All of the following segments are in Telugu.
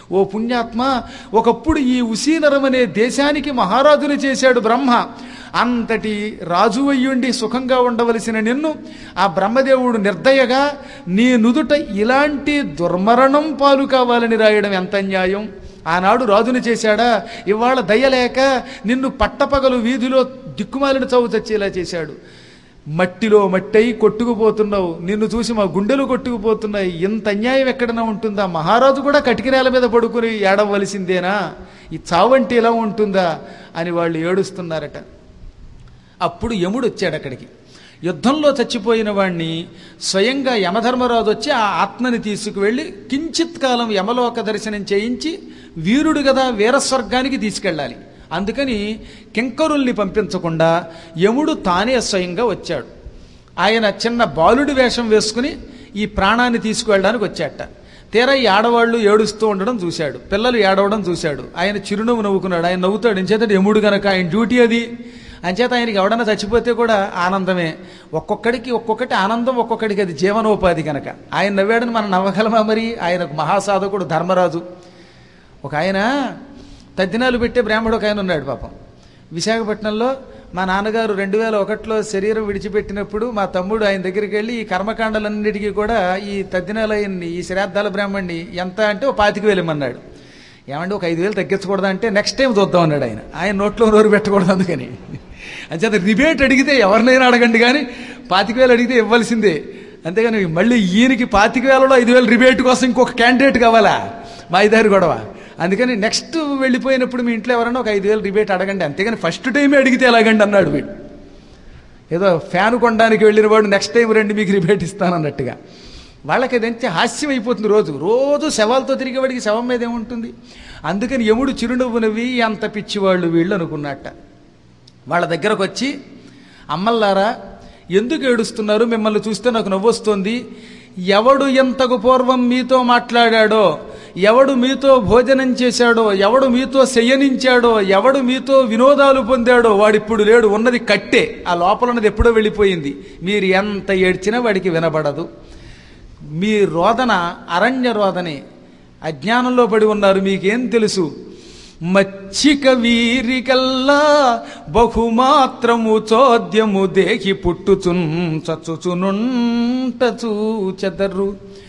ఓ పుణ్యాత్మ ఒకప్పుడు ఈ ఉసీనరం అనే దేశానికి మహారాజుని చేశాడు బ్రహ్మ అంతటి రాజు అయ్యుండి సుఖంగా ఉండవలసిన నిన్ను ఆ బ్రహ్మదేవుడు నిర్దయగా నీ నుదుట ఇలాంటి దుర్మరణం పాలు కావాలని రాయడం ఎంత అన్యాయం ఆనాడు రాజుని చేశాడా ఇవాళ దయలేక నిన్ను పట్టపగలు వీధిలో దిక్కుమాలిన చౌ చచ్చేలా చేశాడు మట్టిలో మట్టయి కొట్టుకుపోతున్నావు నిన్ను చూసి మా గుండెలు కొట్టుకుపోతున్నాయి ఇంత అన్యాయం ఎక్కడైనా ఉంటుందా మహారాజు కూడా కటికినేల మీద పడుకుని ఏడవలసిందేనా ఈ చావంటే ఇలా ఉంటుందా అని వాళ్ళు ఏడుస్తున్నారట అప్పుడు యముడు వచ్చాడు అక్కడికి యుద్ధంలో చచ్చిపోయిన వాణ్ణి స్వయంగా యమధర్మరాజు వచ్చి ఆ ఆత్మని తీసుకువెళ్ళి కించిత్ కాలం యమలోక దర్శనం చేయించి వీరుడు కదా వీరస్వర్గానికి తీసుకెళ్ళాలి అందుకని కింకరుల్ని పంపించకుండా యముడు తానే స్వయంగా వచ్చాడు ఆయన చిన్న బాలుడి వేషం వేసుకుని ఈ ప్రాణాన్ని తీసుకువెళ్ళడానికి వచ్చాట తీరా ఈ ఆడవాళ్ళు ఏడుస్తూ ఉండడం చూశాడు పిల్లలు ఏడవడం చూశాడు ఆయన చిరునవ్వు నవ్వుకున్నాడు ఆయన నవ్వుతాడు ఎంచేత యముడు గనక ఆయన డ్యూటీ అది అంచేత ఆయనకి ఎవడన్నా చచ్చిపోతే కూడా ఆనందమే ఒక్కొక్కడికి ఒక్కొక్కటి ఆనందం ఒక్కొక్కడికి అది జీవనోపాధి కనుక ఆయన నవ్వాడని మనం నవ్వగలమా మరి ఆయనకు మహాసాధకుడు ధర్మరాజు ఒక ఆయన తద్దినాలు పెట్టే బ్రాహ్మడు ఒక ఆయన ఉన్నాడు పాపం విశాఖపట్నంలో మా నాన్నగారు రెండు వేల ఒకటిలో శరీరం విడిచిపెట్టినప్పుడు మా తమ్ముడు ఆయన దగ్గరికి వెళ్ళి ఈ కర్మకాండలన్నిటికీ కూడా ఈ తద్దినాలయ్యని ఈ శ్రాద్ధాల బ్రాహ్మణ్ణి ఎంత అంటే ఓ పాతికి వేలమన్నాడు ఏమంటే ఒక ఐదు వేలు తగ్గించకూడదా అంటే నెక్స్ట్ టైం చూద్దాం అన్నాడు ఆయన ఆయన నోట్లో నోరు పెట్టకూడదు అందుకని అంచేత రిబేట్ అడిగితే ఎవరినైనా అడగండి కానీ పాతిక వేలు అడిగితే ఇవ్వాల్సిందే అంతేగాని మళ్ళీ ఈయనకి పాతిక వేలలో ఐదు వేలు రిబేట్ కోసం ఇంకొక క్యాండిడేట్ కావాలా మా ఇదారి గొడవ అందుకని నెక్స్ట్ వెళ్ళిపోయినప్పుడు మీ ఇంట్లో ఎవరైనా ఒక ఐదు వేలు రిబేట్ అడగండి అంతేగాని ఫస్ట్ టైమే అడిగితే ఎలాగండి అన్నాడు వీడు ఏదో ఫ్యాన్ కొనడానికి వెళ్ళిన వాడు నెక్స్ట్ టైం రండి మీకు రిబేట్ ఇస్తానన్నట్టుగా వాళ్ళకి అదంతే హాస్యం అయిపోతుంది రోజు రోజు శవాలతో తిరిగేవాడికి శవం మీద ఏముంటుంది అందుకని యముడు చిరునవ్వు నవ్వి అంత పిచ్చివాళ్ళు వీళ్ళు అనుకున్నట్ట వాళ్ళ దగ్గరకు వచ్చి అమ్మల్లారా ఎందుకు ఏడుస్తున్నారు మిమ్మల్ని చూస్తే నాకు నవ్వొస్తోంది ఎవడు ఎంతకు పూర్వం మీతో మాట్లాడాడో ఎవడు మీతో భోజనం చేశాడో ఎవడు మీతో శయనించాడో ఎవడు మీతో వినోదాలు పొందాడో వాడిప్పుడు లేడు ఉన్నది కట్టే ఆ లోపల ఉన్నది ఎప్పుడో వెళ్ళిపోయింది మీరు ఎంత ఏడ్చినా వాడికి వినబడదు మీ రోదన అరణ్య రోదనే అజ్ఞానంలో పడి ఉన్నారు మీకేం తెలుసు మచ్చిక వీరికల్లా బహుమాత్రము చోద్యము దేహి పుట్టుచున్ చచ్చుచునుంట చూచెదరు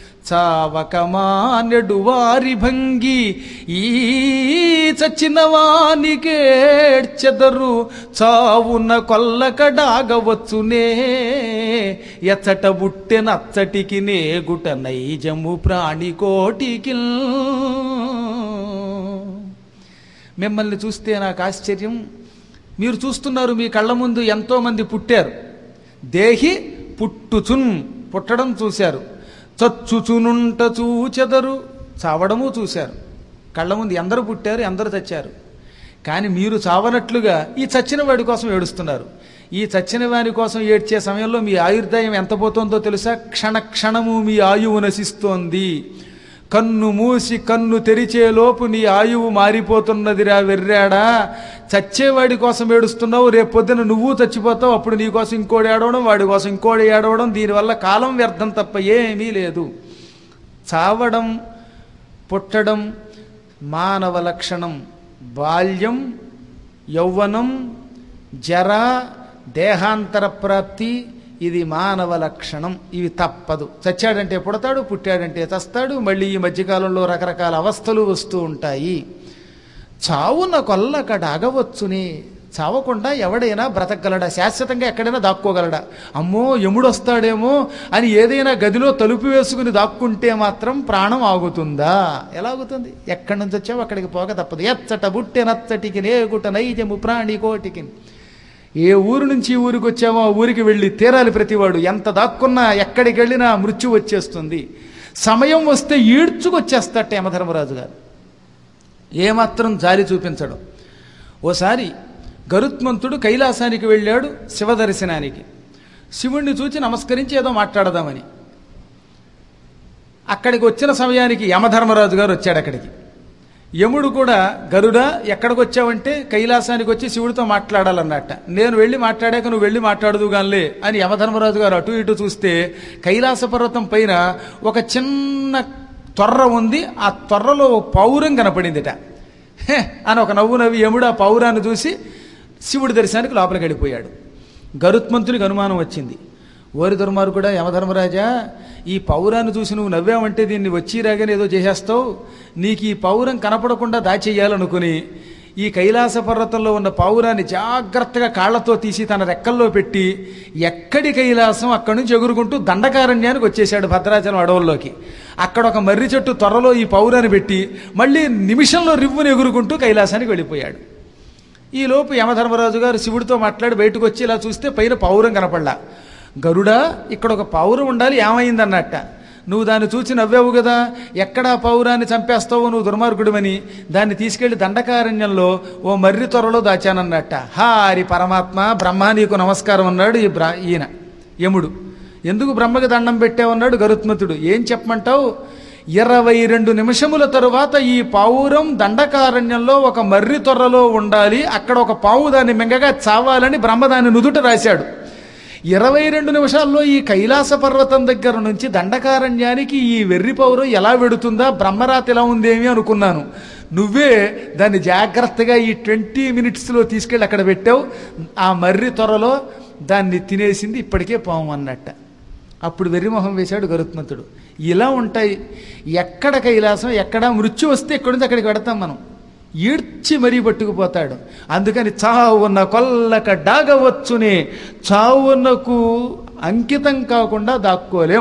చావకమానెడు వారి భంగి ఈ చచ్చిన వానికేడ్చెదరు చావున కొల్లకడాగవచ్చునే ఎచ్చట బుట్టెనచ్చటికి నేగుట నైజము ప్రాణికోటికి మిమ్మల్ని చూస్తే నాకు ఆశ్చర్యం మీరు చూస్తున్నారు మీ కళ్ళ ముందు ఎంతో మంది పుట్టారు దేహి పుట్టుచున్ పుట్టడం చూశారు చచ్చుచునుంట చూచెదరు చావడము చూశారు కళ్ళ ముందు ఎందరు పుట్టారు ఎందరు చచ్చారు కానీ మీరు చావనట్లుగా ఈ చచ్చిన వాడి కోసం ఏడుస్తున్నారు ఈ చచ్చిన వారి కోసం ఏడ్చే సమయంలో మీ ఆయుర్దాయం ఎంత పోతుందో తెలుసా క్షణ క్షణము మీ ఆయువు నశిస్తోంది కన్ను మూసి కన్ను తెరిచేలోపు నీ ఆయువు మారిపోతున్నదిరా వెర్రాడా చచ్చేవాడి కోసం ఏడుస్తున్నావు రేపు పొద్దున నువ్వు చచ్చిపోతావు అప్పుడు నీ కోసం ఇంకోటి ఏడవడం వాడి కోసం ఇంకోటి ఏడవడం దీనివల్ల కాలం వ్యర్థం తప్ప ఏమీ లేదు చావడం పుట్టడం మానవ లక్షణం బాల్యం యౌవనం జర దేహాంతర ప్రాప్తి ఇది మానవ లక్షణం ఇవి తప్పదు చచ్చాడంటే పుడతాడు పుట్టాడంటే చస్తాడు మళ్ళీ ఈ మధ్యకాలంలో రకరకాల అవస్థలు వస్తూ ఉంటాయి చావున కొల్లకడ అగవచ్చుని చావకుండా ఎవడైనా బ్రతకగలడా శాశ్వతంగా ఎక్కడైనా దాక్కోగలడా అమ్మో ఎముడు వస్తాడేమో అని ఏదైనా గదిలో తలుపు వేసుకుని దాక్కుంటే మాత్రం ప్రాణం ఆగుతుందా ఎలా ఆగుతుంది ఎక్కడి నుంచి వచ్చావు అక్కడికి పోక తప్పదు ఎచ్చట బుట్టె నచ్చటికి నేగుట నైజము ప్రాణి కోటికి ఏ ఊరు నుంచి ఈ ఊరికి వచ్చామో ఆ ఊరికి వెళ్ళి తీరాలి ప్రతివాడు ఎంత దాక్కున్నా ఎక్కడికి వెళ్ళినా మృత్యు వచ్చేస్తుంది సమయం వస్తే ఈడ్చుకొచ్చేస్తట యమధర్మరాజు గారు ఏమాత్రం జాలి చూపించడం ఓసారి గరుత్మంతుడు కైలాసానికి వెళ్ళాడు శివదర్శనానికి శివుణ్ణి చూచి నమస్కరించి ఏదో మాట్లాడదామని అక్కడికి వచ్చిన సమయానికి యమధర్మరాజు గారు వచ్చాడు అక్కడికి యముడు కూడా గరుడ ఎక్కడికి వచ్చావంటే కైలాసానికి వచ్చి శివుడితో మాట్లాడాలన్నట్ట నేను వెళ్ళి మాట్లాడాక నువ్వు వెళ్ళి మాట్లాడదు గానిలే అని యమధర్మరాజు గారు అటు ఇటు చూస్తే కైలాస పర్వతం పైన ఒక చిన్న త్వర్ర ఉంది ఆ త్వర్రలో ఓ పౌరం కనపడిందిట హే అని ఒక నవ్వు నవ్వి యముడు ఆ పౌరాన్ని చూసి శివుడి దర్శనానికి లోపలికి వెళ్ళిపోయాడు గరుత్మంతునికి అనుమానం వచ్చింది ఓరి దుర్మార్గుడా యమధర్మరాజా ఈ పౌరాన్ని చూసి నువ్వు నవ్వావంటే దీన్ని వచ్చి రాగానే ఏదో చేసేస్తావు నీకు ఈ పౌరం కనపడకుండా దాచేయాలనుకుని ఈ కైలాస పర్వతంలో ఉన్న పౌరాన్ని జాగ్రత్తగా కాళ్లతో తీసి తన రెక్కల్లో పెట్టి ఎక్కడి కైలాసం అక్కడి నుంచి ఎగురుకుంటూ దండకారణ్యానికి వచ్చేసాడు భద్రాచలం అడవుల్లోకి అక్కడ ఒక మర్రి చెట్టు త్వరలో ఈ పౌరాన్ని పెట్టి మళ్ళీ నిమిషంలో రివ్వుని ఎగురుకుంటూ కైలాసానికి వెళ్ళిపోయాడు ఈ లోపు యమధర్మరాజు గారు శివుడితో మాట్లాడి బయటకు వచ్చి ఇలా చూస్తే పైన పౌరం కనపడలా గరుడా ఇక్కడ ఒక పౌరం ఉండాలి ఏమైందన్నట్ట నువ్వు దాన్ని చూసి నవ్వావు కదా ఎక్కడ ఆ పౌరాన్ని చంపేస్తావో నువ్వు దుర్మార్గుడివని దాన్ని తీసుకెళ్లి దండకారణ్యంలో ఓ మర్రి త్వరలో దాచానన్నట్ట హారి పరమాత్మ బ్రహ్మ నీకు నమస్కారం అన్నాడు ఈ బ్రా ఈయన యముడు ఎందుకు బ్రహ్మకి దండం పెట్టావన్నాడు గరుత్మతుడు ఏం చెప్పమంటావు ఇరవై రెండు నిమిషముల తరువాత ఈ పావురం దండకారణ్యంలో ఒక మర్రి తొర్రలో ఉండాలి అక్కడ ఒక పావు దాన్ని మింగగా చావాలని బ్రహ్మ దాన్ని నుదుట రాశాడు ఇరవై రెండు నిమిషాల్లో ఈ కైలాస పర్వతం దగ్గర నుంచి దండకారణ్యానికి ఈ వెర్రి పౌరం ఎలా వెడుతుందా బ్రహ్మరాతి ఎలా ఉందేమి అనుకున్నాను నువ్వే దాన్ని జాగ్రత్తగా ఈ ట్వంటీ మినిట్స్లో తీసుకెళ్ళి అక్కడ పెట్టావు ఆ మర్రి త్వరలో దాన్ని తినేసింది ఇప్పటికే పాము అన్నట్ట అప్పుడు వెర్రిమొహం వేశాడు గరుత్మంతుడు ఇలా ఉంటాయి ఎక్కడ కైలాసం ఎక్కడ మృత్యు వస్తే ఎక్కడి నుంచి అక్కడికి పెడతాం మనం ఈడ్చి మరీ పట్టుకుపోతాడు అందుకని చావున్న కొల్లక డాగవచ్చునే చావునకు అంకితం కాకుండా దాక్కోలేం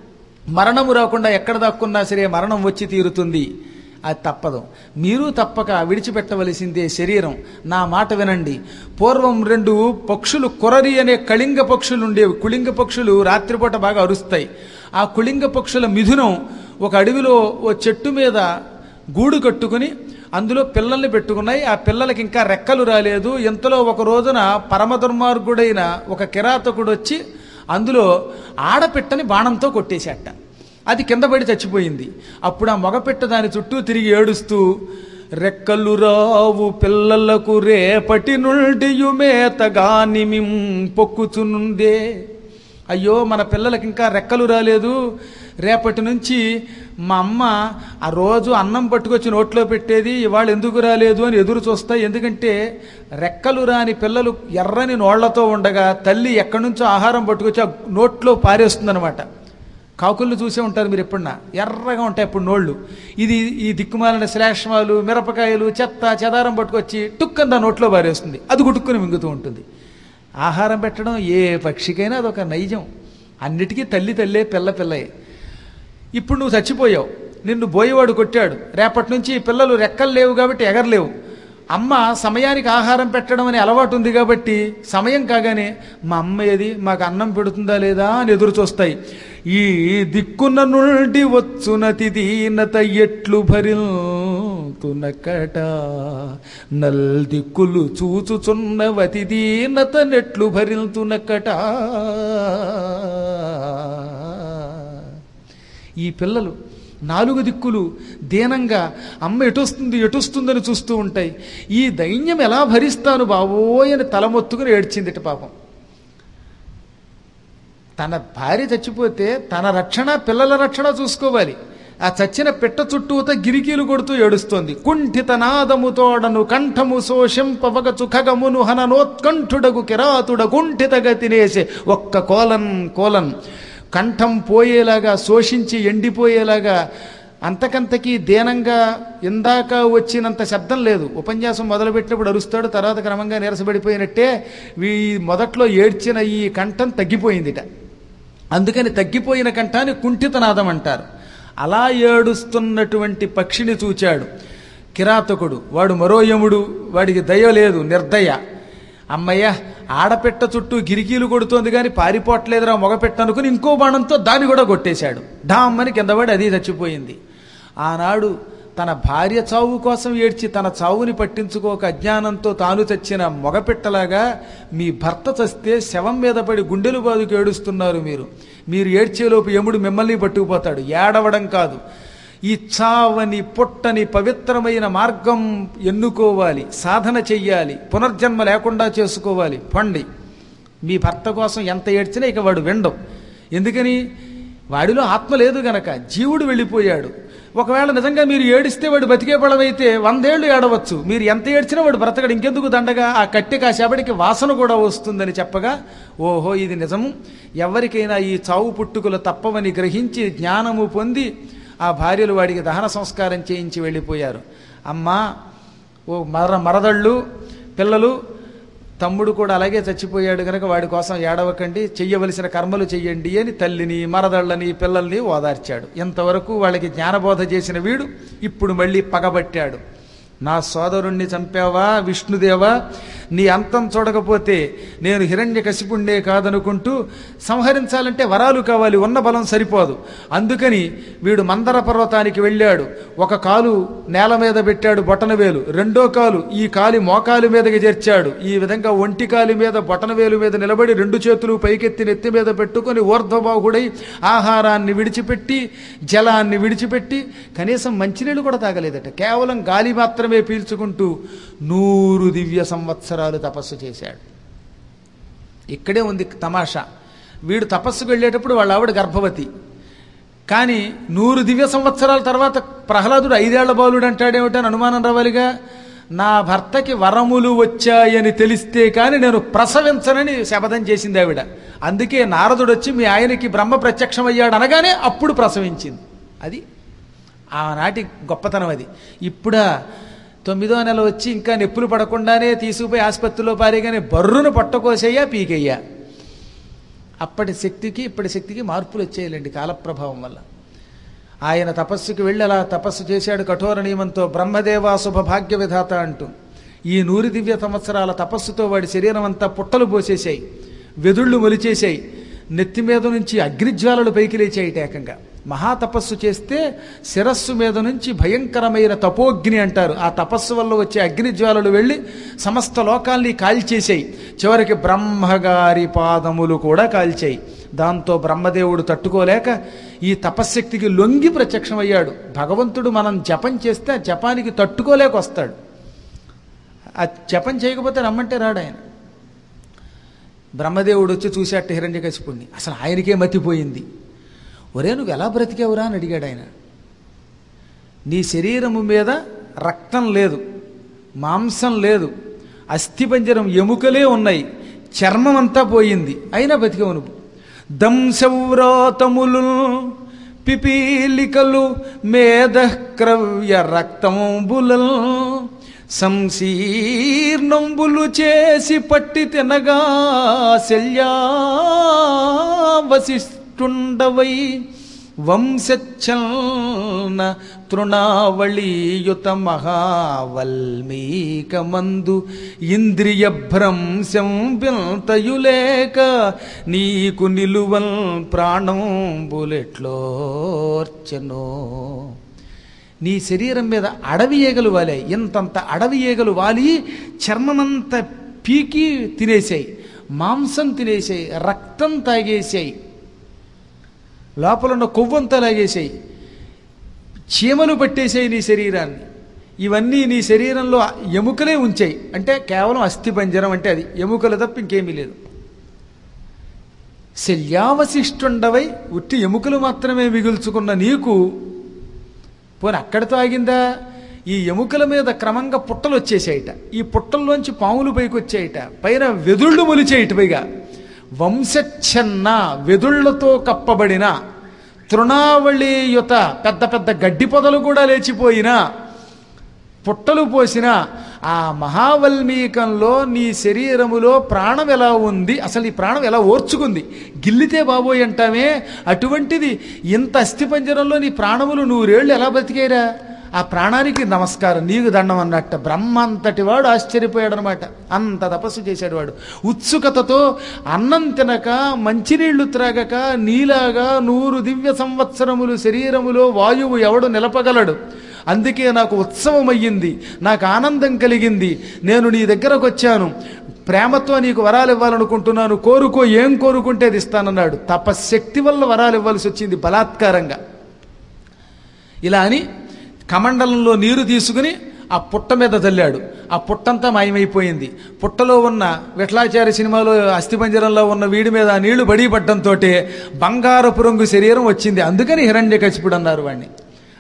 మరణము రాకుండా ఎక్కడ దాక్కున్నా సరే మరణం వచ్చి తీరుతుంది అది తప్పదు మీరు తప్పక విడిచిపెట్టవలసిందే శరీరం నా మాట వినండి పూర్వం రెండు పక్షులు కొరరి అనే కళింగ పక్షులు ఉండేవి కుళింగ పక్షులు రాత్రిపూట బాగా అరుస్తాయి ఆ కుళింగ పక్షుల మిథునం ఒక అడవిలో ఓ చెట్టు మీద గూడు కట్టుకుని అందులో పిల్లల్ని పెట్టుకున్నాయి ఆ పిల్లలకి ఇంకా రెక్కలు రాలేదు ఇంతలో ఒక రోజున పరమ దుర్మార్గుడైన ఒక కిరాతకుడు వచ్చి అందులో ఆడపిట్టని బాణంతో కొట్టేశాట అది కింద పడి చచ్చిపోయింది అప్పుడు ఆ మగపిట్ట దాని చుట్టూ తిరిగి ఏడుస్తూ రెక్కలు రావు పిల్లలకు రేపటి నుండియు మేతగాని మిం పొక్కుచునుందే అయ్యో మన పిల్లలకి ఇంకా రెక్కలు రాలేదు రేపటి నుంచి మా అమ్మ ఆ రోజు అన్నం పట్టుకొచ్చి నోట్లో పెట్టేది ఇవాళ ఎందుకు రాలేదు అని ఎదురు చూస్తాయి ఎందుకంటే రెక్కలు రాని పిల్లలు ఎర్రని నోళ్లతో ఉండగా తల్లి ఎక్కడి నుంచో ఆహారం పట్టుకొచ్చి ఆ నోట్లో పారేస్తుందనమాట కాకుళ్ళు చూసే ఉంటారు మీరు ఎప్పుడన్నా ఎర్రగా ఉంటాయి అప్పుడు నోళ్ళు ఇది ఈ దిక్కుమాలిన శ్లేష్మాలు మిరపకాయలు చెత్త చెదారం పట్టుకొచ్చి టుక్కందా నోట్లో పారేస్తుంది అది గుట్టుకుని మింగుతూ ఉంటుంది ఆహారం పెట్టడం ఏ పక్షికైనా అదొక నైజం అన్నిటికీ తల్లి తల్లే పిల్ల పిల్లే ఇప్పుడు నువ్వు చచ్చిపోయావు నిన్ను బోయేవాడు కొట్టాడు రేపటి నుంచి ఈ పిల్లలు రెక్కలు లేవు కాబట్టి ఎగరలేవు అమ్మ సమయానికి ఆహారం పెట్టడం అనే అలవాటు ఉంది కాబట్టి సమయం కాగానే మా అమ్మ ఏది మాకు అన్నం పెడుతుందా లేదా అని ఎదురు చూస్తాయి ఈ దిక్కున నుండి వచ్చునతి దీనత ఎట్లు భరిల్తునకట నల్ దిక్కులు చూచుచున్నవతి దీనత నెట్లు భరిల్తునకట ఈ పిల్లలు నాలుగు దిక్కులు దీనంగా అమ్మ ఎటొస్తుంది ఎటొస్తుందని చూస్తూ ఉంటాయి ఈ దైన్యం ఎలా భరిస్తాను బావోయ్ అని తలమొత్తుకుని ఏడ్చిందిట పాపం తన భార్య చచ్చిపోతే తన రక్షణ పిల్లల రక్షణ చూసుకోవాలి ఆ చచ్చిన పెట్ట చుట్టూత గిరికీలు కొడుతూ ఏడుస్తోంది కుంఠిత నాదముతోడను కంఠము శోషింపవగ చుఖగమును హననోత్కంఠుడగు కిరాతుడ కుంఠిత గతినేసే ఒక్క కోలన్ కోలన్ కంఠం పోయేలాగా శోషించి ఎండిపోయేలాగా అంతకంతకి దీనంగా ఇందాక వచ్చినంత శబ్దం లేదు ఉపన్యాసం మొదలుపెట్టినప్పుడు అరుస్తాడు తర్వాత క్రమంగా నీరసపడిపోయినట్టే ఈ మొదట్లో ఏడ్చిన ఈ కంఠం తగ్గిపోయిందిట అందుకని తగ్గిపోయిన కంఠాన్ని కుంఠితనాదం అంటారు అలా ఏడుస్తున్నటువంటి పక్షిని చూచాడు కిరాతకుడు వాడు మరో యముడు వాడికి దయ లేదు నిర్దయ అమ్మయ్య ఆడపెట్ట చుట్టూ గిరికీలు కొడుతోంది కానీ పారిపోవట్లేదురా మగపెట్ట అనుకుని ఇంకో బాణంతో దాన్ని కూడా కొట్టేశాడు డామ్ అని కిందపడి అది చచ్చిపోయింది ఆనాడు తన భార్య చావు కోసం ఏడ్చి తన చావుని పట్టించుకోక అజ్ఞానంతో తాను చచ్చిన మగపెట్టలాగా మీ భర్త చస్తే శవం మీద పడి గుండెలు బాదుకు ఏడుస్తున్నారు మీరు మీరు ఏడ్చేలోపు యముడు మిమ్మల్ని పట్టుకుపోతాడు ఏడవడం కాదు ఈ చావని పుట్టని పవిత్రమైన మార్గం ఎన్నుకోవాలి సాధన చెయ్యాలి పునర్జన్మ లేకుండా చేసుకోవాలి పండి మీ భర్త కోసం ఎంత ఏడ్చినా ఇక వాడు విండం ఎందుకని వాడిలో ఆత్మ లేదు గనక జీవుడు వెళ్ళిపోయాడు ఒకవేళ నిజంగా మీరు ఏడిస్తే వాడు బతికే పడవైతే వందేళ్లు ఏడవచ్చు మీరు ఎంత ఏడ్చినా వాడు బ్రతకడు ఇంకెందుకు దండగా ఆ కట్టెకి ఆ శబడికి వాసన కూడా వస్తుందని చెప్పగా ఓహో ఇది నిజము ఎవరికైనా ఈ చావు పుట్టుకులు తప్పవని గ్రహించి జ్ఞానము పొంది ఆ భార్యలు వాడికి దహన సంస్కారం చేయించి వెళ్ళిపోయారు అమ్మా ఓ మర మరదళ్ళు పిల్లలు తమ్ముడు కూడా అలాగే చచ్చిపోయాడు కనుక వాడి కోసం ఏడవకండి చెయ్యవలసిన కర్మలు చెయ్యండి అని తల్లిని మరదళ్ళని పిల్లల్ని ఓదార్చాడు ఇంతవరకు వాళ్ళకి జ్ఞానబోధ చేసిన వీడు ఇప్పుడు మళ్ళీ పగబట్టాడు నా సోదరుణ్ణి చంపావా విష్ణుదేవా నీ అంతం చూడకపోతే నేను హిరణ్య కసిపుండే కాదనుకుంటూ సంహరించాలంటే వరాలు కావాలి ఉన్న బలం సరిపోదు అందుకని వీడు మందర పర్వతానికి వెళ్ళాడు ఒక కాలు నేల మీద పెట్టాడు బొటనవేలు రెండో కాలు ఈ కాలి మోకాలు మీదకి చేర్చాడు ఈ విధంగా ఒంటి కాలి మీద బొటనవేలు మీద నిలబడి రెండు చేతులు పైకెత్తి నెత్తి మీద పెట్టుకొని ఊర్ధ్వబాహుడై ఆహారాన్ని విడిచిపెట్టి జలాన్ని విడిచిపెట్టి కనీసం మంచినీళ్ళు కూడా తాగలేదట కేవలం గాలి మాత్రమే పీల్చుకుంటూ నూరు దివ్య సంవత్సరాలు తపస్సు చేశాడు ఇక్కడే ఉంది తమాషా వీడు తపస్సుకు వెళ్ళేటప్పుడు వాళ్ళ ఆవిడ గర్భవతి కానీ నూరు దివ్య సంవత్సరాల తర్వాత ప్రహ్లాదుడు ఐదేళ్ల బాలుడు అంటాడేమిటని అనుమానం రావాలిగా నా భర్తకి వరములు వచ్చాయని తెలిస్తే కానీ నేను ప్రసవించనని శపథం చేసింది ఆవిడ అందుకే నారదుడు వచ్చి మీ ఆయనకి బ్రహ్మ ప్రత్యక్షమయ్యాడు అనగానే అప్పుడు ప్రసవించింది అది ఆనాటి గొప్పతనం అది ఇప్పుడా తొమ్మిదో నెల వచ్చి ఇంకా నొప్పులు పడకుండానే తీసుకుపోయి ఆసుపత్రిలో పారేగానే బర్రును పట్టకోసేయ్యా పీకయ్యా అప్పటి శక్తికి ఇప్పటి శక్తికి మార్పులు వచ్చేయాలండి కాలప్రభావం వల్ల ఆయన తపస్సుకి వెళ్ళి అలా తపస్సు చేశాడు కఠోర నియమంతో బ్రహ్మదేవా శుభ భాగ్య విధాత అంటూ ఈ నూరి దివ్య సంవత్సరాల తపస్సుతో వాడి శరీరం అంతా పుట్టలు పోసేశాయి వెదుళ్ళు మొలిచేశాయి నెత్తి మీద నుంచి అగ్నిజ్వాలలు పైకి లేచాయి ఏకంగా మహాతపస్సు చేస్తే శిరస్సు మీద నుంచి భయంకరమైన తపోగ్ని అంటారు ఆ తపస్సు వల్ల వచ్చే అగ్నిజ్వాలలు వెళ్ళి సమస్త లోకాల్ని కాల్చేసాయి చివరికి బ్రహ్మగారి పాదములు కూడా కాల్చాయి దాంతో బ్రహ్మదేవుడు తట్టుకోలేక ఈ తపశ్శక్తికి లొంగి ప్రత్యక్షమయ్యాడు భగవంతుడు మనం జపం చేస్తే ఆ జపానికి తట్టుకోలేక వస్తాడు ఆ జపం చేయకపోతే రమ్మంటే రాడు ఆయన బ్రహ్మదేవుడు వచ్చి చూశాట హిరణ్యకశిపుణ్ణి అసలు ఆయనకే మతిపోయింది ఒరే నువ్వు ఎలా బ్రతికేవురా అని అడిగాడు ఆయన నీ శరీరము మీద రక్తం లేదు మాంసం లేదు అస్థిపంజరం ఎముకలే ఉన్నాయి చర్మం అంతా పోయింది అయినా బతికేవు నువ్వు దంశవ్రాతములు పిపీలికలు మేధక్రవ్య రక్తంబులల్ సంశీర్ణంబులు చేసి పట్టి తినగా శల్యావశిష్టుండవై వంశచ్చల్న తృణావళీయుత మహావల్మీకమందు ఇంద్రియ భ్రంశం వింతయులేక నీకు నిలువల్ ప్రాణం బులెట్లోర్చనో నీ శరీరం మీద అడవి ఈగలు వాలాయి ఇంతంత అడవి ఈగలు వాలి చర్మమంతా పీకి తినేసాయి మాంసం తినేసాయి రక్తం తాగేసాయి లోపల ఉన్న కొవ్వంతా లాగేసాయి చీమలు పట్టేసాయి నీ శరీరాన్ని ఇవన్నీ నీ శరీరంలో ఎముకలే ఉంచాయి అంటే కేవలం అస్థిపంజరం అంటే అది ఎముకలు తప్ప ఇంకేమీ లేదు శల్యావశిష్టుండవై ఉట్టి ఎముకలు మాత్రమే మిగుల్చుకున్న నీకు పోనీ అక్కడితో ఆగిందా ఈ ఎముకల మీద క్రమంగా పుట్టలు వచ్చేసాయిట ఈ పుట్టల్లోంచి పాములు పైకి వచ్చాయిట పైన వెదుళ్ళు మొలిచేయిట పైగా వంశచ్ఛన్న వెదుళ్లతో కప్పబడిన తృణావళీయుత పెద్ద పెద్ద గడ్డి పొదలు కూడా లేచిపోయినా పుట్టలు పోసిన ఆ మహావల్మీకంలో నీ శరీరములో ప్రాణం ఎలా ఉంది అసలు ఈ ప్రాణం ఎలా ఓర్చుకుంది గిల్లితే బాబోయ్ అంటామే అటువంటిది ఇంత అస్థిపంజరంలో నీ ప్రాణములు నూరేళ్లు ఎలా బతికేరా ఆ ప్రాణానికి నమస్కారం నీకు దండం అన్నట్ట బ్రహ్మ అంతటి వాడు ఆశ్చర్యపోయాడు అనమాట అంత తపస్సు చేశాడు వాడు ఉత్సుకతతో అన్నం తినక మంచినీళ్లు త్రాగక నీలాగా నూరు దివ్య సంవత్సరములు శరీరములో వాయువు ఎవడు నిలపగలడు అందుకే నాకు ఉత్సవం అయ్యింది నాకు ఆనందం కలిగింది నేను నీ దగ్గరకు వచ్చాను ప్రేమతో నీకు వరాలు ఇవ్వాలనుకుంటున్నాను కోరుకో ఏం కోరుకుంటే అది ఇస్తానన్నాడు తపశక్తి వల్ల వరాలు ఇవ్వాల్సి వచ్చింది బలాత్కారంగా ఇలా అని కమండలంలో నీరు తీసుకుని ఆ పుట్ట మీద చల్లాడు ఆ పుట్టంతా మాయమైపోయింది పుట్టలో ఉన్న విఠలాచారి సినిమాలో అస్థిపంజరంలో ఉన్న వీడి మీద ఆ నీళ్లు బడి పడ్డంతో బంగారపు రంగు శరీరం వచ్చింది అందుకని హిరణ్యకశిపుడు అన్నారు వాడిని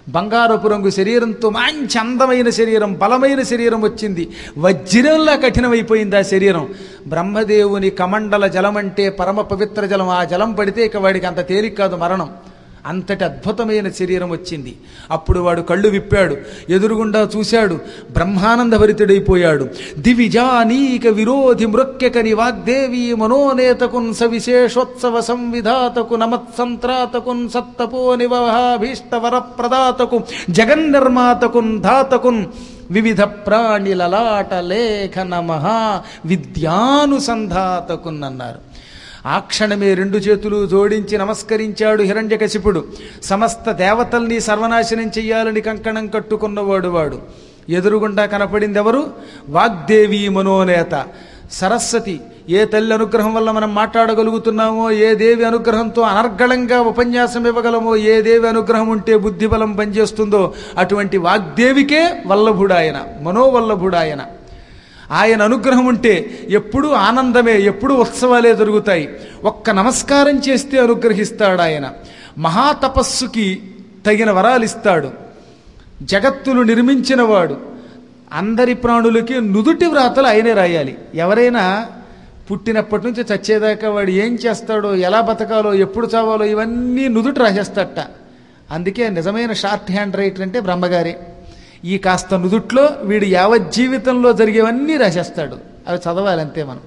బంగారపు రంగు శరీరంతో మంచి అందమైన శరీరం బలమైన శరీరం వచ్చింది వజ్రంలా కఠినమైపోయింది ఆ శరీరం బ్రహ్మదేవుని కమండల జలం అంటే పరమ పవిత్ర జలం ఆ జలం పడితే ఇక వాడికి అంత తేలిక కాదు మరణం అంతటి అద్భుతమైన శరీరం వచ్చింది అప్పుడు వాడు కళ్ళు విప్పాడు ఎదురుగుండా చూశాడు బ్రహ్మానంద భరితుడైపోయాడు దివిజానీక విరోధి మృక్యకని వాగ్దేవి మనోనేతకున్ సవిశేషోత్సవ సంవిధాతకు నమత్సంత్రాతకున్ సత్తపో నివహాభీష్ట వరప్రదాతకు జగన్నిర్మాతకున్ ధాతకున్ వివిధ ప్రాణి లలాట లేఖన మహా విద్యానుసంధాతకున్ అన్నారు ఆ క్షణమే రెండు చేతులు జోడించి నమస్కరించాడు హిరణ్యకశిపుడు సమస్త దేవతల్ని సర్వనాశనం చెయ్యాలని కంకణం కట్టుకున్నవాడు వాడు ఎదురుగుండా కనపడింది ఎవరు వాగ్దేవి మనోనేత సరస్వతి ఏ తల్లి అనుగ్రహం వల్ల మనం మాట్లాడగలుగుతున్నామో ఏ దేవి అనుగ్రహంతో అనర్గళంగా ఉపన్యాసం ఇవ్వగలమో ఏ దేవి అనుగ్రహం ఉంటే బుద్ధిబలం పనిచేస్తుందో అటువంటి వాగ్దేవికే వల్లభుడాయన మనోవల్లభుడాయన ఆయన అనుగ్రహం ఉంటే ఎప్పుడూ ఆనందమే ఎప్పుడూ ఉత్సవాలే జరుగుతాయి ఒక్క నమస్కారం చేస్తే అనుగ్రహిస్తాడు ఆయన మహాతపస్సుకి తగిన వరాలు ఇస్తాడు జగత్తును నిర్మించినవాడు అందరి ప్రాణులకి నుదుటి వ్రాతలు ఆయనే రాయాలి ఎవరైనా పుట్టినప్పటి నుంచి చచ్చేదాకా వాడు ఏం చేస్తాడో ఎలా బతకాలో ఎప్పుడు చావాలో ఇవన్నీ నుదుటి రాసేస్తట అందుకే నిజమైన షార్ట్ హ్యాండ్ రైటర్ అంటే బ్రహ్మగారే ఈ కాస్త నుదుట్లో వీడు యావజ్జీవితంలో జరిగేవన్నీ రాసేస్తాడు అవి చదవాలి అంతే మనం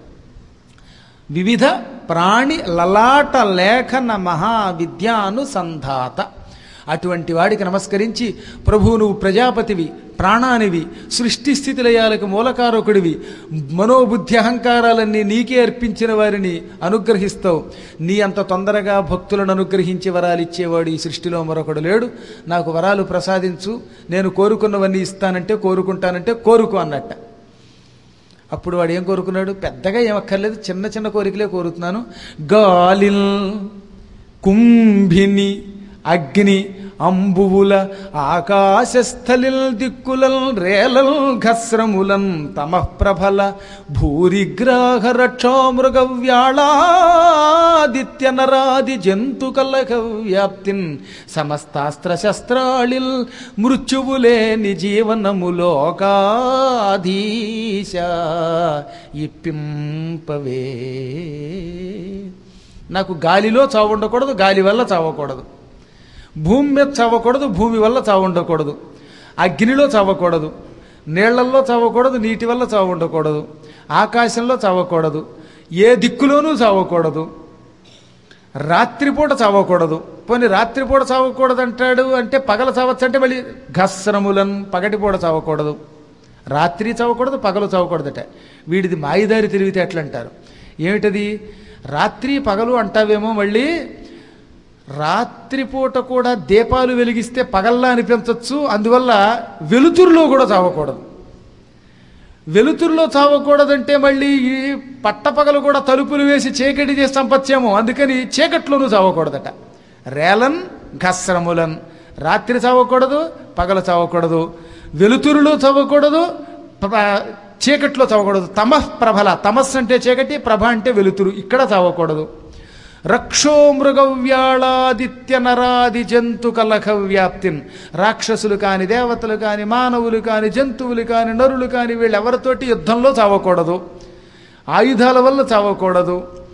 వివిధ ప్రాణి లలాట లేఖన మహావిద్యానుసంధాత అటువంటి వాడికి నమస్కరించి ప్రభు నువ్వు ప్రజాపతివి ప్రాణానివి సృష్టి స్థితి లయాలకు మూలకారకుడివి మనోబుద్ధి అహంకారాలన్నీ నీకే అర్పించిన వారిని అనుగ్రహిస్తావు నీ అంత తొందరగా భక్తులను అనుగ్రహించి వరాలు ఇచ్చేవాడు ఈ సృష్టిలో మరొకడు లేడు నాకు వరాలు ప్రసాదించు నేను కోరుకున్నవన్నీ ఇస్తానంటే కోరుకుంటానంటే కోరుకో అన్నట్ట అప్పుడు వాడు ఏం కోరుకున్నాడు పెద్దగా ఏమక్కర్లేదు చిన్న చిన్న కోరికలే కోరుతున్నాను గాలిల్ కుంభిని అగ్ని అంబువుల ఆకాశస్థలిల్ దిక్కులల్ రేలల్ ఘస్రములన్ తమఃప్రభల భూరిగ్రాహ రక్షోమృగ వ్యాళాదిత్య నరాది జంతు కలక వ్యాప్తిన్ సమస్తాస్త్ర శస్త్రాళిల్ మృత్యువులేని జీవనములోకాధీశ ఇప్పింపవే నాకు గాలిలో చావు ఉండకూడదు గాలి వల్ల చావకూడదు భూమి మీద చావకూడదు భూమి వల్ల చావు ఉండకూడదు అగ్నిలో చావకూడదు నీళ్లల్లో చావకూడదు నీటి వల్ల చావు ఉండకూడదు ఆకాశంలో చావకూడదు ఏ దిక్కులోనూ చావకూడదు రాత్రిపూట చావకూడదు పోనీ రాత్రిపూట చావకూడదు అంటాడు అంటే పగల చావచ్చు అంటే మళ్ళీ ఘస్రములన్ పగటిపూట చావకూడదు రాత్రి చావకూడదు పగలు చావకూడదట వీడిది మాయిదారి తిరిగితే ఎట్లా అంటారు ఏమిటది రాత్రి పగలు అంటావేమో మళ్ళీ రాత్రిపూట కూడా దీపాలు వెలిగిస్తే పగల్లా అనిపించవచ్చు అందువల్ల వెలుతురులో కూడా చావకూడదు వెలుతురులో చావకూడదంటే మళ్ళీ ఈ పట్టపగలు కూడా తలుపులు వేసి చీకటి చేసి చంపచ్చేమో అందుకని చీకట్లోనూ చావకూడదట రేలన్ ఘస్రములన్ రాత్రి చావకూడదు పగలు చావకూడదు వెలుతురులో చావకూడదు ప్ర- చీకట్లో చావకూడదు తమః ప్రభల తమస్సు అంటే చీకటి ప్రభ అంటే వెలుతురు ఇక్కడ చావకూడదు రక్షో మృగవ్యాళాదిత్య నరాది జంతు కలఖ వ్యాప్తిన్ రాక్షసులు కాని దేవతలు కాని మానవులు కాని జంతువులు కాని నరులు కాని వీళ్ళెవరితోటి యుద్ధంలో చావకూడదు ఆయుధాల వల్ల చావకూడదు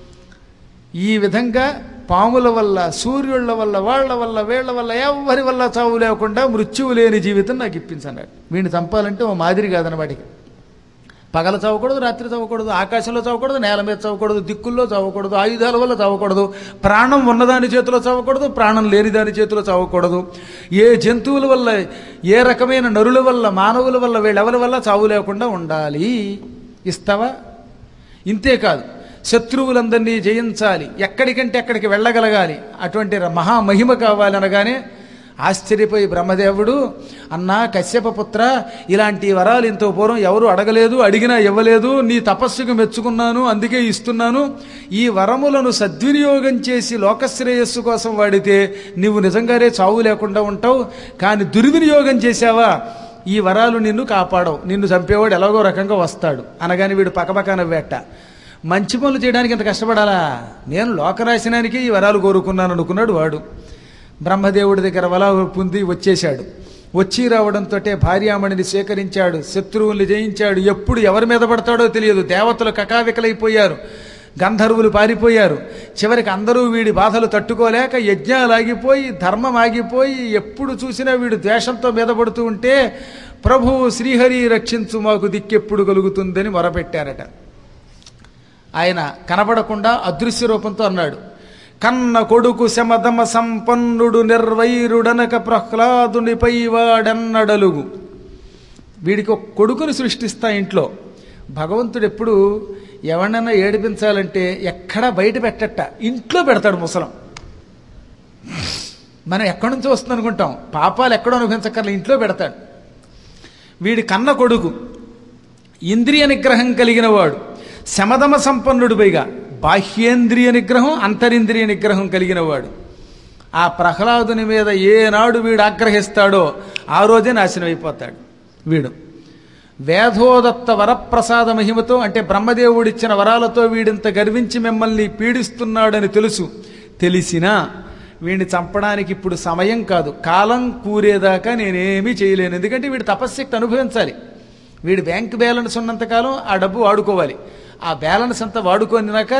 ఈ విధంగా పాముల వల్ల సూర్యుళ్ళ వల్ల వాళ్ళ వల్ల వీళ్ళ వల్ల ఎవరి వల్ల చావు లేకుండా మృత్యువు లేని జీవితం నాకు ఇప్పించన్నాడు వీడిని చంపాలంటే ఓ మాదిరి కాదనవాడికి పగల చావకూడదు రాత్రి చావకూడదు ఆకాశంలో చావకూడదు నేల మీద చావకూడదు దిక్కుల్లో చావకూడదు ఆయుధాల వల్ల చావకూడదు ప్రాణం ఉన్నదాని చేతిలో చావకూడదు ప్రాణం లేని దాని చేతిలో చావకూడదు ఏ జంతువుల వల్ల ఏ రకమైన నరుల వల్ల మానవుల వల్ల వీళ్ళెవరి వల్ల చావు లేకుండా ఉండాలి ఇస్తావా ఇంతే కాదు శత్రువులందరినీ జయించాలి ఎక్కడికంటే అక్కడికి వెళ్ళగలగాలి అటువంటి ర- మహామహిమ కావాలి అనగానే ఆశ్చర్యపోయి బ్రహ్మదేవుడు అన్నా కశ్యప పుత్ర ఇలాంటి వరాలు ఇంత పూర్వం ఎవరు అడగలేదు అడిగినా ఇవ్వలేదు నీ తపస్సుకు మెచ్చుకున్నాను అందుకే ఇస్తున్నాను ఈ వరములను సద్వినియోగం చేసి లోకశ్రేయస్సు కోసం వాడితే నీవు నిజంగానే చావు లేకుండా ఉంటావు కానీ దుర్వినియోగం చేశావా ఈ వరాలు నిన్ను కాపాడవు నిన్ను చంపేవాడు ఎలాగో రకంగా వస్తాడు అనగాని వీడు పక్కపక్క నవ్వేట మంచి పనులు చేయడానికి ఇంత కష్టపడాలా నేను లోకరాశనానికి ఈ వరాలు కోరుకున్నాను అనుకున్నాడు వాడు బ్రహ్మదేవుడి దగ్గర వల పొంది వచ్చేశాడు వచ్చి రావడంతో భార్యామణిని స్వీకరించాడు శత్రువుల్ని జయించాడు ఎప్పుడు ఎవరి మీద పడతాడో తెలియదు దేవతలు కకావికలైపోయారు గంధర్వులు పారిపోయారు చివరికి అందరూ వీడి బాధలు తట్టుకోలేక యజ్ఞాలు ఆగిపోయి ధర్మం ఆగిపోయి ఎప్పుడు చూసినా వీడు ద్వేషంతో మీద పడుతూ ఉంటే ప్రభువు శ్రీహరి రక్షించు మాకు దిక్కెప్పుడు కలుగుతుందని మొరపెట్టారట ఆయన కనబడకుండా అదృశ్య రూపంతో అన్నాడు కన్న కొడుకు శమదమ సంపన్నుడు నిర్వైరుడనక ప్రహ్లాదునిపై వాడెన్నడలుగు వీడికి ఒక కొడుకుని సృష్టిస్తా ఇంట్లో భగవంతుడు ఎప్పుడు ఎవరినైనా ఏడిపించాలంటే ఎక్కడా బయట పెట్టట ఇంట్లో పెడతాడు ముసలం మనం ఎక్కడి నుంచి వస్తుంది అనుకుంటాం పాపాలు ఎక్కడో అనుభవించక్కర్లే ఇంట్లో పెడతాడు వీడి కన్న కొడుకు ఇంద్రియ నిగ్రహం కలిగిన వాడు శమదమ సంపన్నుడు పైగా బాహ్యేంద్రియ నిగ్రహం అంతరింద్రియ నిగ్రహం కలిగిన వాడు ఆ ప్రహ్లాదుని మీద ఏనాడు వీడు ఆగ్రహిస్తాడో ఆ రోజే నాశనం అయిపోతాడు వీడు వేధోదత్త వరప్రసాద మహిమతో అంటే బ్రహ్మదేవుడిచ్చిన వరాలతో వీడింత గర్వించి మిమ్మల్ని పీడిస్తున్నాడని తెలుసు తెలిసినా వీడిని చంపడానికి ఇప్పుడు సమయం కాదు కాలం కూరేదాకా నేనేమీ చేయలేను ఎందుకంటే వీడి తపశ్శక్తి అనుభవించాలి వీడి బ్యాంక్ బ్యాలెన్స్ ఉన్నంతకాలం ఆ డబ్బు వాడుకోవాలి ఆ బ్యాలెన్స్ అంతా వాడుకొనినాక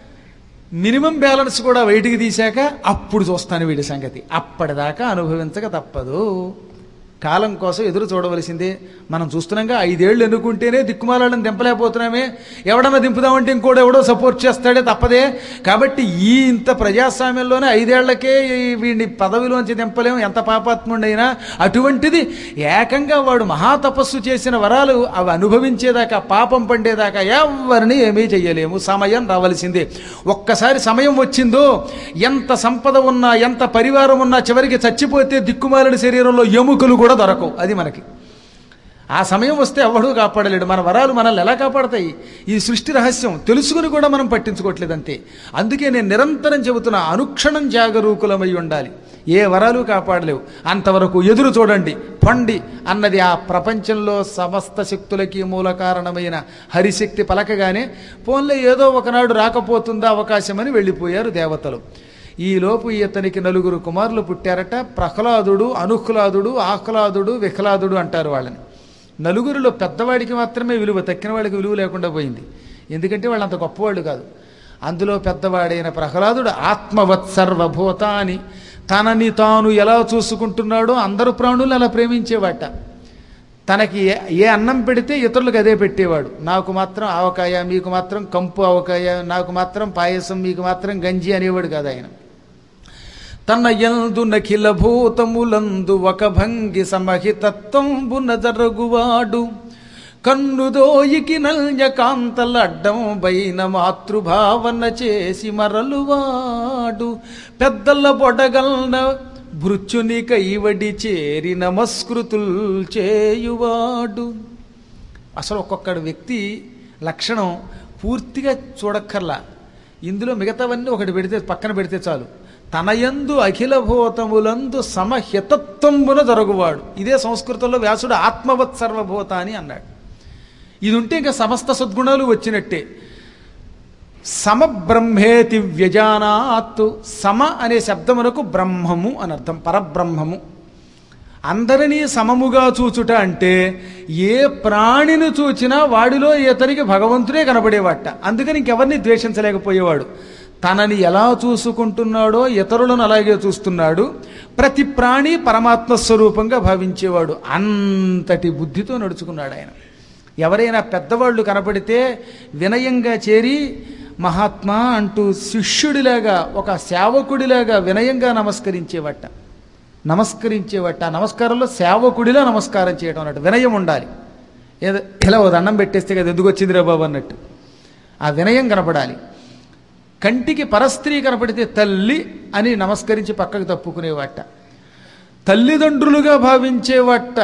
మినిమం బ్యాలెన్స్ కూడా బయటికి తీశాక అప్పుడు చూస్తాను వీడి సంగతి అప్పటిదాకా అనుభవించక తప్పదు కాలం కోసం ఎదురు చూడవలసిందే మనం చూస్తున్నాగా ఐదేళ్లు ఎన్నుకుంటేనే దిక్కుమాలను దింపలేకపోతున్నామే ఎవడన్నా దింపుదామంటే ఇంకోటి ఎవడో సపోర్ట్ చేస్తాడే తప్పదే కాబట్టి ఈ ఇంత ప్రజాస్వామ్యంలోనే ఐదేళ్లకే ఈ వీడిని పదవిలోంచి దింపలేము ఎంత పాపాత్ముడైనా అటువంటిది ఏకంగా వాడు మహాతపస్సు చేసిన వరాలు అవి అనుభవించేదాకా పాపం పండేదాకా ఎవరిని ఏమీ చెయ్యలేము సమయం రావలసిందే ఒక్కసారి సమయం వచ్చిందో ఎంత సంపద ఉన్నా ఎంత పరివారం ఉన్నా చివరికి చచ్చిపోతే దిక్కుమాలిన శరీరంలో ఎముకలు కూడా దొరకవు అది మనకి ఆ సమయం వస్తే ఎవడూ కాపాడలేడు మన వరాలు మనల్ని ఎలా కాపాడతాయి ఈ సృష్టి రహస్యం తెలుసుకుని కూడా మనం పట్టించుకోవట్లేదు అంతే అందుకే నేను నిరంతరం చెబుతున్నా అనుక్షణం జాగరూకులమై ఉండాలి ఏ వరాలు కాపాడలేవు అంతవరకు ఎదురు చూడండి పండి అన్నది ఆ ప్రపంచంలో సమస్త శక్తులకి మూల కారణమైన హరిశక్తి పలకగానే పోన్లే ఏదో ఒకనాడు రాకపోతుందా అవకాశమని వెళ్ళిపోయారు దేవతలు ఈలోపు ఇతనికి నలుగురు కుమారులు పుట్టారట ప్రహ్లాదుడు అనుహ్లాదుడు ఆహ్లాదుడు విహ్లాదుడు అంటారు వాళ్ళని నలుగురిలో పెద్దవాడికి మాత్రమే విలువ తక్కిన వాడికి విలువ లేకుండా పోయింది ఎందుకంటే వాళ్ళు అంత గొప్పవాళ్ళు కాదు అందులో పెద్దవాడైన ప్రహ్లాదుడు ఆత్మవత్ సర్వభూతాని తనని తాను ఎలా చూసుకుంటున్నాడో అందరు ప్రాణులు అలా ప్రేమించేవాట తనకి ఏ ఏ అన్నం పెడితే ఇతరులకు అదే పెట్టేవాడు నాకు మాత్రం ఆవకాయ మీకు మాత్రం కంపు ఆవకాయ నాకు మాత్రం పాయసం మీకు మాత్రం గంజి అనేవాడు కాదు ఆయన తన యందు నఖిల భూతములందు ఒక భంగి సమహితత్వంబున జరుగువాడు కన్నుదోయికి నల్యకాంతలడ్డం బైన మాతృభావన చేసి మరలువాడు పెద్దల బొడగల్న భృత్యుని కైవడి చేరి నమస్కృతుల్ చేయువాడు అసలు ఒక్కొక్కడు వ్యక్తి లక్షణం పూర్తిగా చూడక్కర్లా ఇందులో మిగతావన్నీ ఒకటి పెడితే పక్కన పెడితే చాలు తనయందు అఖిల భూతములందు సమహితత్వంబున జరుగువాడు ఇదే సంస్కృతంలో వ్యాసుడు ఆత్మవత్ సర్వభూత అని అన్నాడు ఇది ఉంటే ఇంకా సమస్త సద్గుణాలు వచ్చినట్టే సమబ్రహ్మేతి వ్యజానాత్తు సమ అనే శబ్దమునకు బ్రహ్మము అని అర్థం పరబ్రహ్మము అందరినీ సమముగా చూచుట అంటే ఏ ప్రాణిని చూచినా వాడిలో ఇతనికి భగవంతుడే కనబడేవాట అందుకని ఇంకెవరిని ద్వేషించలేకపోయేవాడు తనని ఎలా చూసుకుంటున్నాడో ఇతరులను అలాగే చూస్తున్నాడు ప్రతి ప్రాణి పరమాత్మ స్వరూపంగా భావించేవాడు అంతటి బుద్ధితో నడుచుకున్నాడు ఆయన ఎవరైనా పెద్దవాళ్ళు కనపడితే వినయంగా చేరి మహాత్మా అంటూ శిష్యుడిలాగా ఒక సేవకుడిలాగా వినయంగా నమస్కరించేవట నమస్కరించేవట ఆ నమస్కారంలో సేవకుడిలా నమస్కారం చేయడం అన్నట్టు వినయం ఉండాలి ఏదో ఇలా ఓ దండం పెట్టేస్తే కదా ఎందుకు వచ్చిందిరా బాబు అన్నట్టు ఆ వినయం కనపడాలి కంటికి పరస్త్రీ కనపడితే తల్లి అని నమస్కరించి పక్కకు తప్పుకునేవాట తల్లిదండ్రులుగా భావించేవాట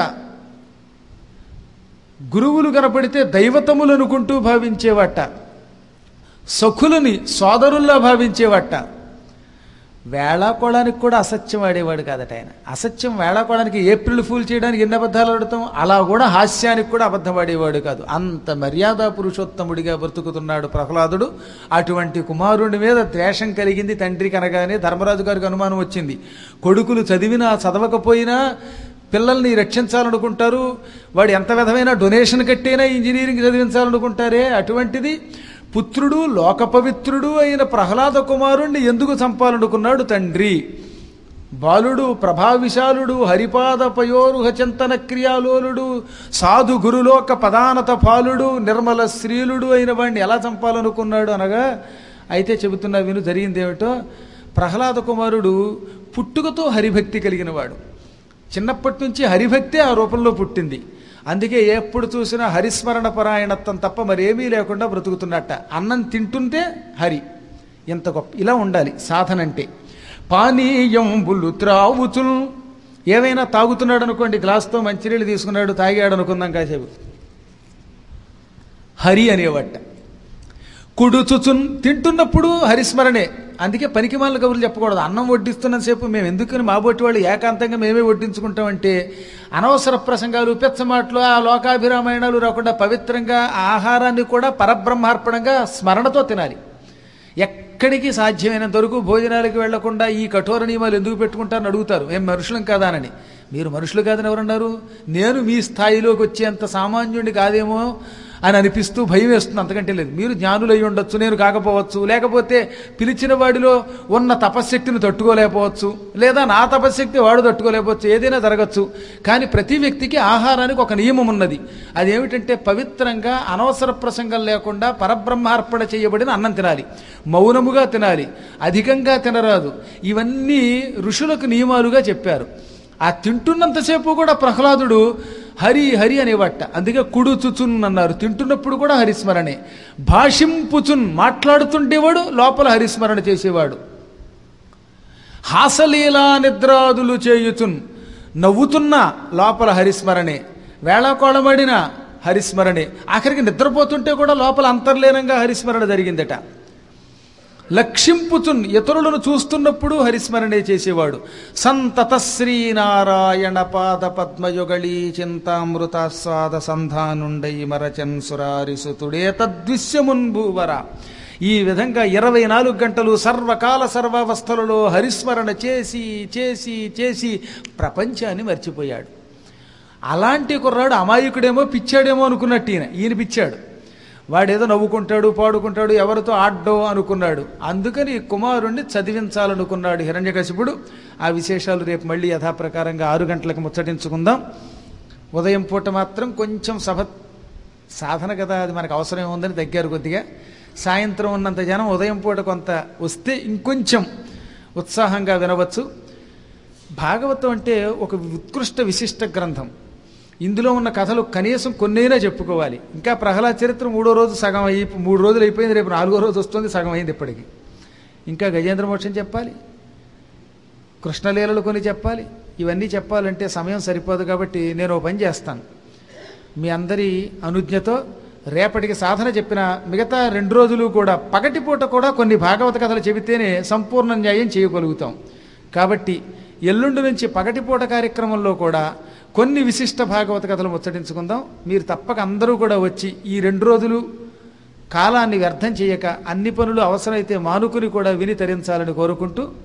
గురువులు కనపడితే దైవతములు అనుకుంటూ భావించేవాట సఖులని సోదరుల్లా భావించేవాట వేళాకోళానికి కూడా అసత్యం ఆడేవాడు కాదట ఆయన అసత్యం వేళాకోళానికి ఏప్రిల్ ఫూల్ చేయడానికి ఎన్ని అబద్ధాలు ఆడతాం అలా కూడా హాస్యానికి కూడా అబద్ధం ఆడేవాడు కాదు అంత మర్యాద పురుషోత్తముడిగా బ్రతుకుతున్నాడు ప్రహ్లాదుడు అటువంటి కుమారుడి మీద ద్వేషం కలిగింది తండ్రికి అనగానే ధర్మరాజు గారికి అనుమానం వచ్చింది కొడుకులు చదివినా చదవకపోయినా పిల్లల్ని రక్షించాలనుకుంటారు వాడు ఎంత విధమైన డొనేషన్ కట్టైనా ఇంజనీరింగ్ చదివించాలనుకుంటారే అటువంటిది పుత్రుడు లోకపవిత్రుడు అయిన ప్రహ్లాద కుమారుణ్ణి ఎందుకు చంపాలనుకున్నాడు తండ్రి బాలుడు ప్రభావిశాలుడు హరిపాద పయోరుహ చింతన క్రియాలోలుడు సాధు గురులోక పదానత పాలుడు నిర్మల శ్రీలుడు అయిన వాడిని ఎలా చంపాలనుకున్నాడు అనగా అయితే చెబుతున్నా విను జరిగింది ఏమిటో ప్రహ్లాద కుమారుడు పుట్టుకతో హరిభక్తి కలిగిన వాడు చిన్నప్పటి నుంచి హరిభక్తే ఆ రూపంలో పుట్టింది అందుకే ఎప్పుడు చూసినా హరిస్మరణ పరాయణత్వం తప్ప మరేమీ లేకుండా బ్రతుకుతున్నట్ట అన్నం తింటుంటే హరి ఎంత గొప్ప ఇలా ఉండాలి సాధన అంటే పానీయంబులు త్రావుచుల్ ఏవైనా తాగుతున్నాడు అనుకోండి గ్లాస్తో మంచినీళ్ళు తీసుకున్నాడు తాగాడు అనుకుందాం కాసేపు హరి అనేవట కుడుచుచున్ తింటున్నప్పుడు హరిస్మరణే అందుకే పనికి మాల కబుర్లు చెప్పకూడదు అన్నం వడ్డిస్తున్నంతసేపు మేము ఎందుకని మాబోటి వాళ్ళు ఏకాంతంగా మేమే వడ్డించుకుంటామంటే అనవసర ప్రసంగాలు పెచ్చమాటలు ఆ లోకాభిరామాయణాలు రాకుండా పవిత్రంగా ఆ ఆహారాన్ని కూడా పరబ్రహ్మార్పణంగా స్మరణతో తినాలి ఎక్కడికి సాధ్యమైనంత వరకు భోజనాలకు వెళ్లకుండా ఈ కఠోర నియమాలు ఎందుకు పెట్టుకుంటారని అడుగుతారు ఏం మనుషులం కాదానని మీరు మనుషులు కాదని ఎవరన్నారు నేను మీ స్థాయిలోకి వచ్చేంత సామాన్యుడిని కాదేమో అని అనిపిస్తూ భయం వేస్తుంది అంతకంటే లేదు మీరు జ్ఞానులు అయి ఉండొచ్చు నేను కాకపోవచ్చు లేకపోతే పిలిచిన వాడిలో ఉన్న తపశ్శక్తిని తట్టుకోలేకపోవచ్చు లేదా నా తపశ్శక్తి వాడు తట్టుకోలేకపోవచ్చు ఏదైనా జరగచ్చు కానీ ప్రతి వ్యక్తికి ఆహారానికి ఒక నియమం ఉన్నది అదేమిటంటే పవిత్రంగా అనవసర ప్రసంగం లేకుండా పరబ్రహ్మార్పణ చేయబడిన అన్నం తినాలి మౌనముగా తినాలి అధికంగా తినరాదు ఇవన్నీ ఋషులకు నియమాలుగా చెప్పారు ఆ తింటున్నంతసేపు కూడా ప్రహ్లాదుడు హరి హరి అనేవట అందుకే కుడుచుచున్ అన్నారు తింటున్నప్పుడు కూడా హరిస్మరణే భాషింపుచున్ మాట్లాడుతుండేవాడు లోపల హరిస్మరణ చేసేవాడు హాసలీలా నిద్రాదులు చేయుచున్ నవ్వుతున్న లోపల హరిస్మరణే వేళాకోళమడిన హరిస్మరణే ఆఖరికి నిద్రపోతుంటే కూడా లోపల అంతర్లీనంగా హరిస్మరణ జరిగిందట లక్షింపుచున్ ఇతరులను చూస్తున్నప్పుడు హరిస్మరణే చేసేవాడు సంతత శ్రీనారాయణ పాద పద్మయుగళీ చింతామృతాస్వాద సంధానుండై మరచన్ సురారిసుతుడే తద్విశ్యమున్భూవర ఈ విధంగా ఇరవై నాలుగు గంటలు సర్వకాల సర్వావస్థలలో హరిస్మరణ చేసి చేసి చేసి ప్రపంచాన్ని మర్చిపోయాడు అలాంటి కుర్రాడు అమాయకుడేమో పిచ్చాడేమో అనుకున్నట్టు ఈయన ఈయన పిచ్చాడు వాడేదో నవ్వుకుంటాడు పాడుకుంటాడు ఎవరితో ఆడ్డో అనుకున్నాడు అందుకని ఈ కుమారుణ్ణి చదివించాలనుకున్నాడు హిరణ్యకశిపుడు ఆ విశేషాలు రేపు మళ్ళీ యథాప్రకారంగా ఆరు గంటలకు ముచ్చటించుకుందాం ఉదయం పూట మాత్రం కొంచెం సభ సాధన కదా అది మనకు అవసరం ఉందని తగ్గారు కొద్దిగా సాయంత్రం ఉన్నంత జనం ఉదయం పూట కొంత వస్తే ఇంకొంచెం ఉత్సాహంగా వినవచ్చు భాగవతం అంటే ఒక ఉత్కృష్ట విశిష్ట గ్రంథం ఇందులో ఉన్న కథలు కనీసం కొన్నైనా చెప్పుకోవాలి ఇంకా ప్రహ్లాద చరిత్ర మూడో రోజు సగం అయి మూడు రోజులు అయిపోయింది రేపు నాలుగో రోజు వస్తుంది సగం అయింది ఇప్పటికి ఇంకా గజేంద్ర మోక్షం చెప్పాలి కృష్ణలీలలు కొన్ని చెప్పాలి ఇవన్నీ చెప్పాలంటే సమయం సరిపోదు కాబట్టి నేను ఓ పని చేస్తాను మీ అందరి అనుజ్ఞతో రేపటికి సాధన చెప్పిన మిగతా రెండు రోజులు కూడా పగటిపూట కూడా కొన్ని భాగవత కథలు చెబితేనే సంపూర్ణ న్యాయం చేయగలుగుతాం కాబట్టి ఎల్లుండి నుంచి పగటిపూట కార్యక్రమంలో కూడా కొన్ని విశిష్ట భాగవత కథలు ముచ్చటించుకుందాం మీరు తప్పక అందరూ కూడా వచ్చి ఈ రెండు రోజులు కాలాన్ని వ్యర్థం చేయక అన్ని పనులు అవసరమైతే మానుకుని కూడా విని తరించాలని కోరుకుంటూ